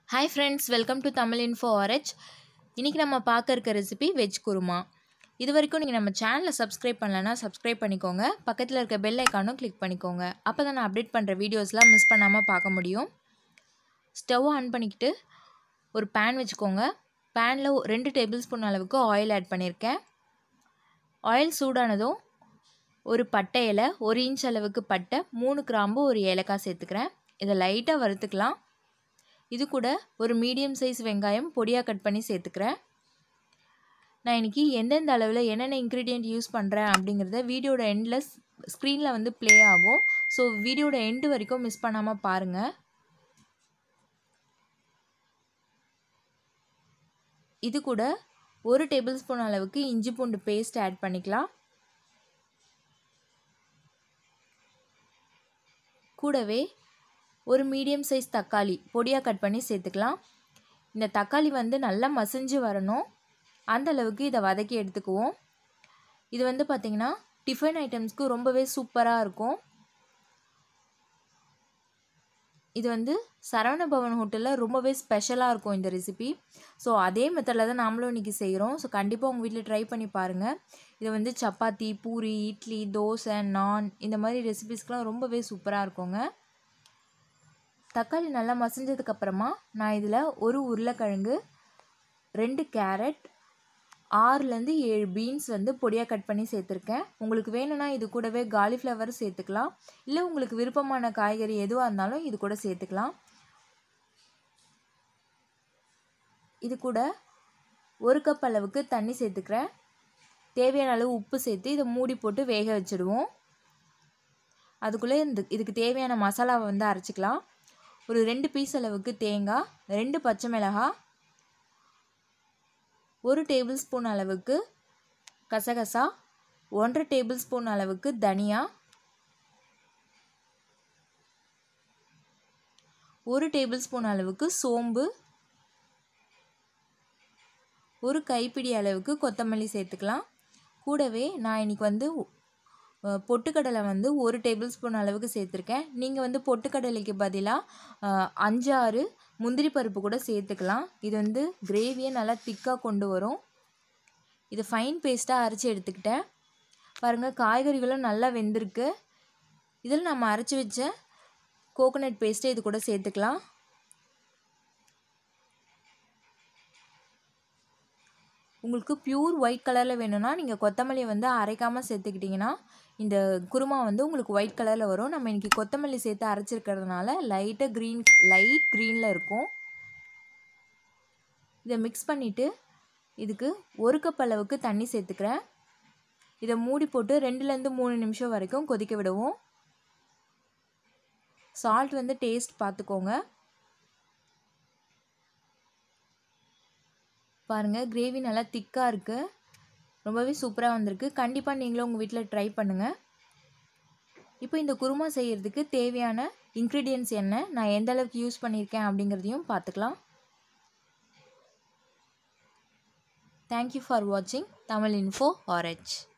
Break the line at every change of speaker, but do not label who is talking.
hi friends welcome to Tamil info RH இன்றைக்கி நம்ம பார்க்க இருக்க ரெசிபி வெஜ் குருமா இது வரைக்கும் நீங்கள் நம்ம சேனலை சப்ஸ்கிரைப் பண்ணலன்னா சப்ஸ்கிரைப் பண்ணிக்கோங்க பக்கத்தில் இருக்க பெல் ஐக்கானும் கிளிக் பண்ணிக்கோங்க அப்போ தான் நான் அப்டேட் பண்ணுற வீடியோஸ்லாம் மிஸ் பண்ணாமல் பார்க்க முடியும் ஸ்டவ் ஆன் பண்ணிக்கிட்டு ஒரு பேன் வச்சுக்கோங்க பேனில் ரெண்டு டேபிள் ஸ்பூன் அளவுக்கு ஆயில் ஆட் பண்ணியிருக்கேன் ஆயில் சூடானதும் ஒரு பட்டை இலை ஒரு இன்ச் அளவுக்கு பட்டை மூணு கிராம்பு ஒரு ஏலக்காய் சேர்த்துக்கிறேன் இதை லைட்டாக வறுத்துக்கலாம் இது கூட ஒரு மீடியம் சைஸ் வெங்காயம் பொடியாக கட் பண்ணி சேர்த்துக்கிறேன் நான் இன்றைக்கி எந்தெந்த அளவில் என்னென்ன இன்க்ரீடியண்ட் யூஸ் பண்ணுறேன் அப்படிங்கிறத வீடியோட எண்டில் ஸ்க்ரீனில் வந்து ப்ளே ஆகும் ஸோ வீடியோட எண்டு வரைக்கும் மிஸ் பண்ணாமல் பாருங்கள் இது கூட ஒரு டேபிள் ஸ்பூன் அளவுக்கு இஞ்சி பூண்டு பேஸ்ட் ஆட் பண்ணிக்கலாம் கூடவே ஒரு மீடியம் சைஸ் தக்காளி பொடியாக கட் பண்ணி சேர்த்துக்கலாம் இந்த தக்காளி வந்து நல்லா மசிஞ்சு வரணும் அந்த அளவுக்கு இதை வதக்கி எடுத்துக்குவோம் இது வந்து பார்த்திங்கன்னா டிஃபன் ஐட்டம்ஸ்க்கு ரொம்பவே சூப்பராக இருக்கும் இது வந்து சரவண பவன் ஹோட்டலில் ரொம்பவே ஸ்பெஷலாக இருக்கும் இந்த ரெசிபி ஸோ அதே மெத்தடில் தான் நாமளும் இன்றைக்கி செய்கிறோம் ஸோ கண்டிப்பாக உங்கள் வீட்டில் ட்ரை பண்ணி பாருங்கள் இது வந்து சப்பாத்தி பூரி இட்லி தோசை நான் இந்த மாதிரி ரெசிபிஸ்க்கெலாம் ரொம்பவே சூப்பராக இருக்குங்க தக்காளி நல்லா மசிஞ்சதுக்கப்புறமா நான் இதில் ஒரு உருளைக்கிழங்கு ரெண்டு கேரட் ஆறுலேருந்து ஏழு பீன்ஸ் வந்து பொடியாக கட் பண்ணி சேர்த்துருக்கேன் உங்களுக்கு வேணும்னா இது கூடவே காலிஃப்ளவர் சேர்த்துக்கலாம் இல்லை உங்களுக்கு விருப்பமான காய்கறி எதுவாக இருந்தாலும் இது கூட சேர்த்துக்கலாம் இது கூட ஒரு கப் அளவுக்கு தண்ணி சேர்த்துக்கிறேன் தேவையான அளவு உப்பு சேர்த்து இதை மூடி போட்டு வேக வச்சுடுவோம் அதுக்குள்ளே இந்த இதுக்கு தேவையான மசாலாவை வந்து அரைச்சிக்கலாம் ஒரு ரெண்டு பீஸ் அளவுக்கு தேங்காய் ரெண்டு பச்சை மிளகாய் ஒரு டேபிள் ஸ்பூன் அளவுக்கு கசகசா ஒன்றரை டேபிள் ஸ்பூன் அளவுக்கு தனியா ஒரு டேபிள் ஸ்பூன் அளவுக்கு சோம்பு ஒரு கைப்பிடி அளவுக்கு கொத்தமல்லி சேர்த்துக்கலாம் கூடவே நான் இன்றைக்கி வந்து பொட்டுக்கடலை வந்து ஒரு டேபிள் ஸ்பூன் அளவுக்கு சேர்த்துருக்கேன் நீங்கள் வந்து பொட்டுக்கடலைக்கு பதிலாக அஞ்சு ஆறு முந்திரி பருப்பு கூட சேர்த்துக்கலாம் இது வந்து கிரேவியை நல்லா திக்காக கொண்டு வரும் இது ஃபைன் பேஸ்ட்டாக அரைச்சி எடுத்துக்கிட்டேன் பாருங்கள் காய்கறிகளும் நல்லா வெந்திருக்கு இதில் நம்ம அரைச்சி வச்ச கோகோனட் பேஸ்ட்டை இது கூட சேர்த்துக்கலாம் உங்களுக்கு ப்யூர் ஒயிட் கலரில் வேணும்னா நீங்கள் கொத்தமல்லியை வந்து அரைக்காமல் சேர்த்துக்கிட்டிங்கன்னா இந்த குருமா வந்து உங்களுக்கு ஒயிட் கலரில் வரும் நம்ம இன்றைக்கி கொத்தமல்லி சேர்த்து அரைச்சிருக்கிறதுனால லைட்டாக க்ரீன் லைட் க்ரீனில் இருக்கும் இதை மிக்ஸ் பண்ணிவிட்டு இதுக்கு ஒரு கப் அளவுக்கு தண்ணி சேர்த்துக்கிறேன் இதை மூடி போட்டு ரெண்டுலேருந்து மூணு நிமிஷம் வரைக்கும் கொதிக்க விடுவோம் சால்ட் வந்து டேஸ்ட் பார்த்துக்கோங்க பாருங்கள் கிரேவி நல்லா திக்காக இருக்குது ரொம்பவே சூப்பராக வந்திருக்கு கண்டிப்பாக நீங்களும் உங்கள் வீட்டில் ட்ரை பண்ணுங்கள் இப்போ இந்த குருமா செய்கிறதுக்கு தேவையான இன்க்ரீடியன்ட்ஸ் என்ன நான் எந்த அளவுக்கு யூஸ் பண்ணியிருக்கேன் அப்படிங்கிறதையும் பார்த்துக்கலாம் தேங்க்யூ ஃபார் வாட்சிங் தமிழ் இன்ஃபோ ஆரஞ்ச்